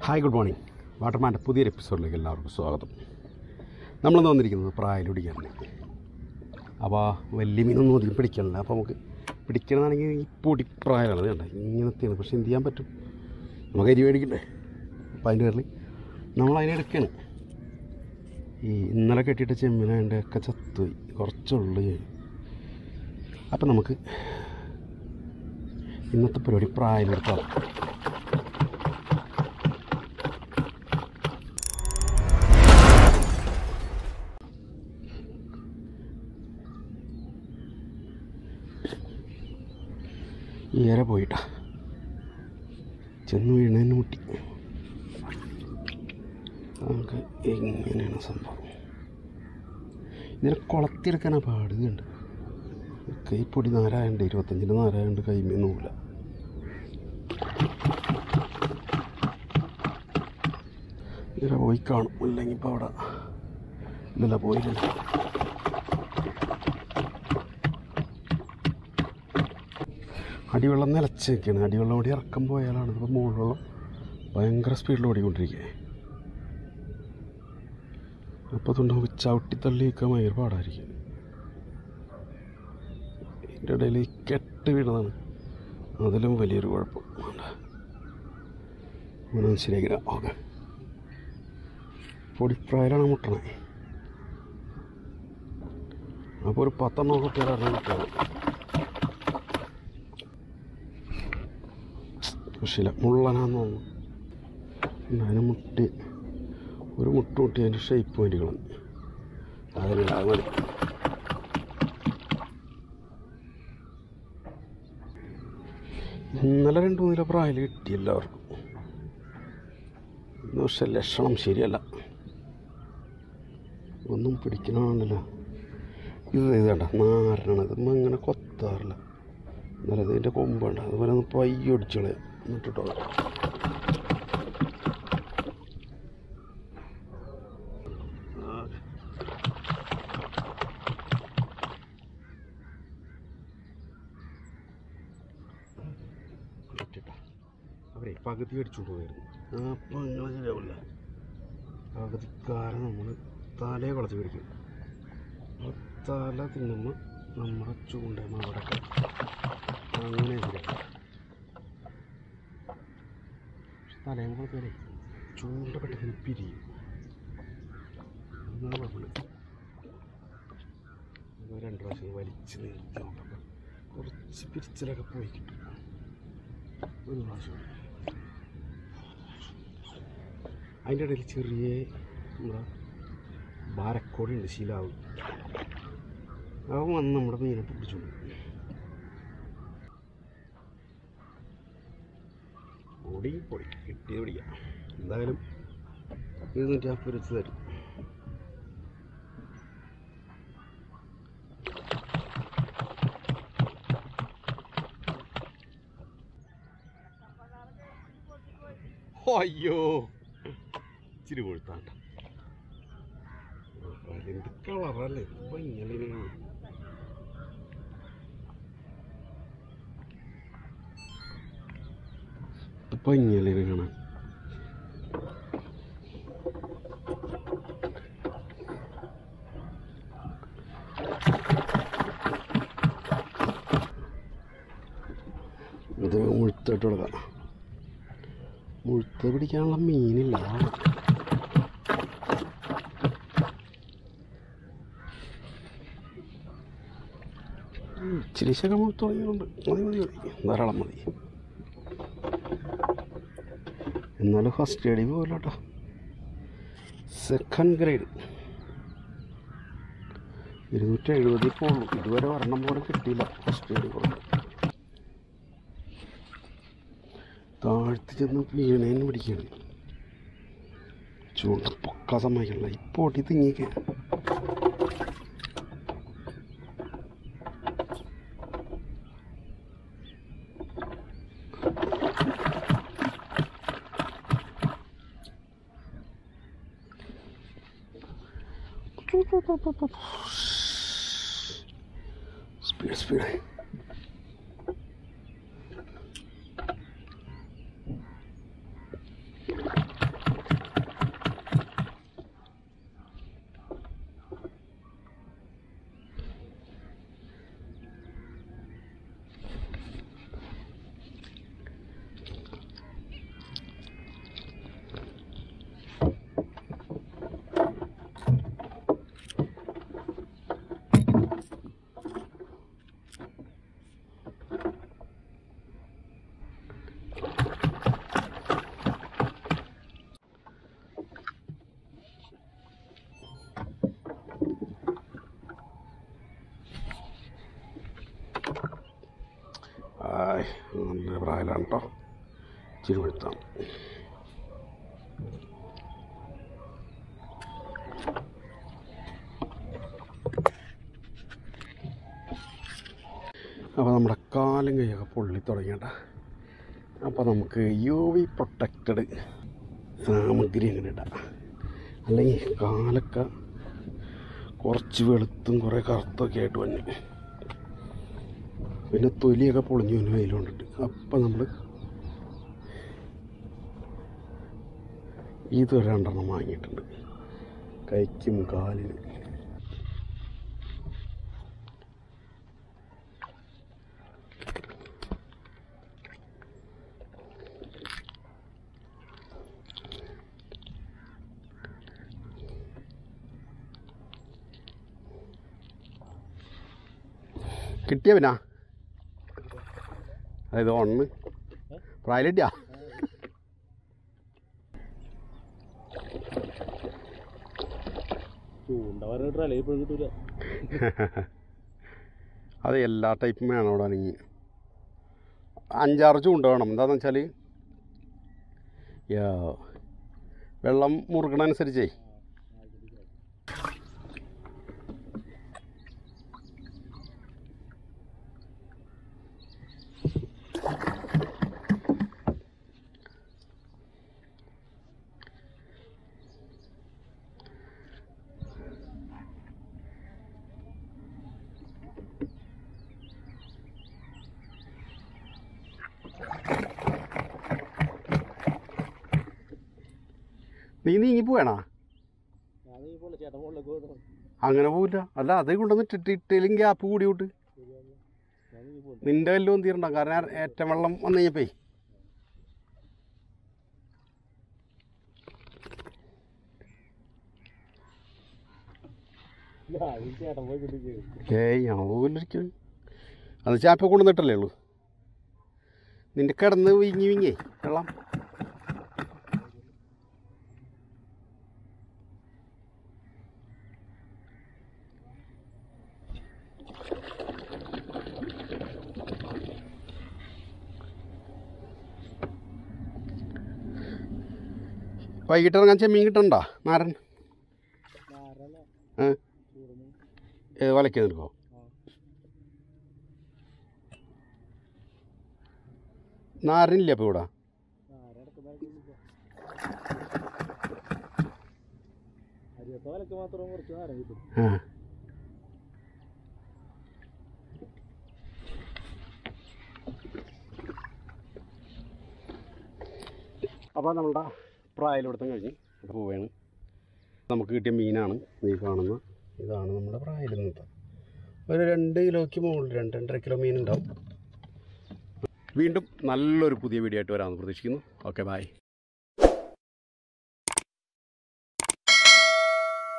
Hi good morning വാട്ടർമാൻ്റെ പുതിയൊരു എപ്പിസോഡിലേക്ക് എല്ലാവർക്കും സ്വാഗതം നമ്മളിന്ന് വന്നിരിക്കുന്നത് പ്രായലൊടിക്കാണ് അപ്പോൾ വലിയ മീനൊന്നും അധികം പിടിക്കണില്ല അപ്പോൾ നമുക്ക് പിടിക്കണമെന്നാണെങ്കിൽ ഈ പൊടി പ്രായമാണ് വേണ്ട ഇങ്ങനത്തെയാണ് പക്ഷേ എന്ത് ചെയ്യാൻ പറ്റും നമുക്ക് അരി മേടിക്കണ്ടേ അപ്പോൾ അതിൻ്റെ പേരിൽ നമ്മളതിനെ എടുക്കുകയാണ് ഈ ഇന്നലെ കെട്ടിയിട്ട് ചെമ്മിനായതിൻ്റെ ഒക്കെ ചത്തുപോയി കുറച്ചുള്ളു അപ്പം നമുക്ക് ഇന്നത്തെ പരിപാടി പ്രായലെടുത്താൽ ഈര പോയിട്ടാ ചെന്ന് വീണതിന് മുട്ടി നമുക്ക് എങ്ങനെയാണ് സംഭവം ഇതിനെ കുളത്തിയെടുക്കാനാ പാട് ഇതുണ്ട് കൈ പൊടി നാരായുണ്ട് ഇരുപത്തഞ്ചിന് നാരായുണ്ട് കൈമീന്നൂല ഇര പോയി കാണും അല്ലെങ്കിൽ ഇപ്പോൾ അവിടെ ഇല്ലല്ല പോയില്ല അടിവെള്ളം നിലച്ച് നിൽക്കുകയാണ് അടിവെള്ളം ഓടി ഇറക്കം പോയാലാണ് ഇപ്പോൾ മുകളിലുള്ള ഭയങ്കര സ്പീഡിൽ ഓടിക്കൊണ്ടിരിക്കുക അപ്പോൾ അതുകൊണ്ട് നമുക്ക് ചവിട്ടി തള്ളി നിൽക്കാൻ ഭയങ്കര പാടായിരിക്കും ഇതിൻ്റെ ഇടയിൽ ഈ കെട്ട് വീണതാണ് അതിലും വലിയൊരു കുഴപ്പം വേണ്ട അങ്ങനെ ശരിയാക്കില്ല ഓക്കെ പൊടിപ്രായലാണ് മുട്ടണേ അപ്പോൾ ഒരു പത്തെണ്ണം കുട്ടികളായിരുന്നു കുട്ടികൾ പക്ഷേ മുള്ളനാന്ന് തോന്നുന്നു അതിന് മുട്ടി ഒരു മുട്ട മുട്ടി അതിൻ്റെ ഷേപ്പ് വേണ്ടി കളഞ്ഞു അതിനില്ല അത് മതി ഇന്നലെ രണ്ട് മൂന്നില പ്രായം കിട്ടി എല്ലാവർക്കും ഇന്ന് പക്ഷെ ലക്ഷണം ശരിയല്ല ഒന്നും പിടിക്കണമല്ലോ ഇത് ഇത് വേണ്ട നാരണ ഇത് അങ്ങനെ കൊത്താറില്ല എന്നാലും ഇതിൻ്റെ കൊമ്പ് വേണ്ട അതുപോലെ ഒന്ന് പയ്യ ഒടിച്ചോളെ എന്നിട്ടിട്ടോ അവരെ പകുതി അടിച്ചുകൊണ്ട് പോയിരുന്നു അപ്പം അങ്ങനെ ശരിയാവില്ല പകുതിക്കാരൻ നമ്മൾ തലയെ കുളച്ച് പിടിക്കും ആ തല തിന്നുമ്പോൾ നമ്മുടെ ചൂണ്ടേമ അവിടെ അങ്ങനെ ശരിയാവും തലയും കുളച്ചാലേ ചൂണ്ട പെട്ടെന്ന് പിരിയും എന്നാണ് കുഴപ്പമില്ല ഇത് രണ്ട് പ്രാവശ്യം വലിച്ച് നിർത്തി നോക്കുമ്പോൾ കുറച്ച് പിരിച്ചിലൊക്കെ പോയി കിട്ടും ഒരു പ്രാവശ്യം കൂടി. അതിൻ്റെ ഇടയിൽ ചെറിയ നമ്മുടെ ബാരക്കോടി ഉണ്ട് ശീലാവ് അവൻ വന്ന് നമ്മുടെ മീനെ പിടിച്ചോണ്ട് പോയി. പൊടി പൊടി കിട്ടിയത് പിടിക്കാം എന്തായാലും ഇരുന്നൂറ്റി നാൽപ്പത് വെച്ച് തരും അയ്യോ ഇച്ചിരി കൊഴുത്താണ്ട എന്ത് കളറല്ലേ ഇപ്പൊ ഇങ്ങനെ ഇപ്പൊ ഇങ്ങനെ കാണാൻ ഇത് മുഴുത്തായിട്ട് കൊടുക്കാം മുഴുത്ത പിടിക്കാനുള്ള മീനില്ല അതാണ്. ഉം, ഇച്ചിരി ശകം മുഴുത്ത് തുടങ്ങിയിട്ടുണ്ട് മതി മതി മതി ധാരാളം മതി എന്നാലും ഫസ്റ്റ് ഗ്രേഡിൽ പോകില്ല കേട്ടോ സെക്കൻഡ് ഗ്രേഡ് ഇരുന്നൂറ്റി എഴുപതിൽ പോകുള്ളൂ ഇതുവരെ ഒരെണ്ണം പോലും കിട്ടിയില്ല ഫസ്റ്റ് ഗ്രേഡ് കൊണ്ട് താഴ്ത്തി ചെന്ന് വീണേന്ന് പിടിക്കുകയാണ് ചൂണ്ട പൊക്കാൻ സമ്മതിക്കണില്ല ഇപ്പോൾ ഓട്ടി തിങ്ങിക്കുക സ്പീഡ് സ്പീഡ് വലുതാണ് കേട്ടോ ഇച്ചിരി വലുതാണ് അപ്പോൾ നമ്മുടെ കാലും കൈയൊക്കെ പൊള്ളി തുടങ്ങിയണ്ട അപ്പോൾ നമുക്ക് യു വി പ്രൊട്ടക്റ്റഡ് സാമഗ്രി അങ്ങനെ ഇടാം അല്ലെങ്കിൽ കാലൊക്കെ കുറച്ച് വെളുത്തും കുറേ കറുത്തൊക്കെ ആയിട്ട് വന്നു പിന്നെ തൊലിയൊക്കെ പൊളിഞ്ഞു വന്നു വെയിലുകൊണ്ടിട്ട് അപ്പം നമ്മൾ ഇത് ഒരു രണ്ടെണ്ണം വാങ്ങിയിട്ടുണ്ട് കൈക്കും കാലിനും കിട്ടിയ പിന്നെ അതായത് ഒന്ന് പ്രായലിട്ടിയാ ചൂണ്ട പറഞ്ഞിട്ടല്ലേ ഇപ്പോഴും കിട്ടൂല അത് എല്ലാ ടൈപ്പും വേണം അവിടെ ആണെങ്കിൽ അഞ്ചാറ് ചൂണ്ട വേണം എന്താണെന്ന് വെച്ചാൽ വെള്ളം മുറുകണനുസരിച്ചേ നീ നീങ്ങി പോവേണാ ഞാൻ ഈ പോലെ ചേട്ടൻ മുകളിലേക്ക് പോകണം അങ്ങനെ പോവില്ല അല്ല അത് കൊണ്ടുവന്ന് ഇട്ടിട്ട് ഇട്ടേലും ഗ്യാപ്പ് കൂടി വിട്ട് ഞാൻ ഈ പോകുന്നു നിന്റെ വല്ലതും തീരണ്ട കാരണം ഏറ്റവും വെള്ളം വന്നു കഴിഞ്ഞപ്പേ ഞാൻ ഈ ചേട്ടൻ പോയി കിട്ടിക്ക് ഏയ് ഞാൻ പോകില്ലൊരിക്കലും അത് ചാപ്പ കൊണ്ടുവന്നിട്ടല്ലേ ഉള്ളൂ നിന്റെ കിടന്ന് വിങ്ങി വിങ്ങേ വെള്ളം വൈകിട്ട് ഇറങ്ങാൻ ചെമ്മീൻ കിട്ടണ്ട നാരൻ നാരല്ല ഏ ചൂടുന്നു ഏത് വലയ്ക്ക് നിൽക്കോ ആ നാരനില്ല അപ്പോൾ ഇവിടെ നാരടക്കുന്ന അരിയത്ത വിലക്ക് മാത്രം കുറച്ച് നാരൻ കിട്ടും ആ അപ്പോൾ നമ്മളുടെ പ്രായലെടുത്തം കഴിഞ്ഞ് അപ്പോൾ പോവുകയാണ് നമുക്ക് കിട്ടിയ മീനാണ് ഈ കാണുന്ന ഇതാണ് നമ്മുടെ പ്രായൽ ഇന്നത്തെ ഒരു രണ്ട് കിലോയ്ക്ക് മുകളിൽ രണ്ട് രണ്ടര കിലോ മീൻ ഉണ്ടാവും വീണ്ടും നല്ലൊരു പുതിയ വീഡിയോ ആയിട്ട് വരാമെന്ന് പ്രതീക്ഷിക്കുന്നു ഓക്കെ ബായ്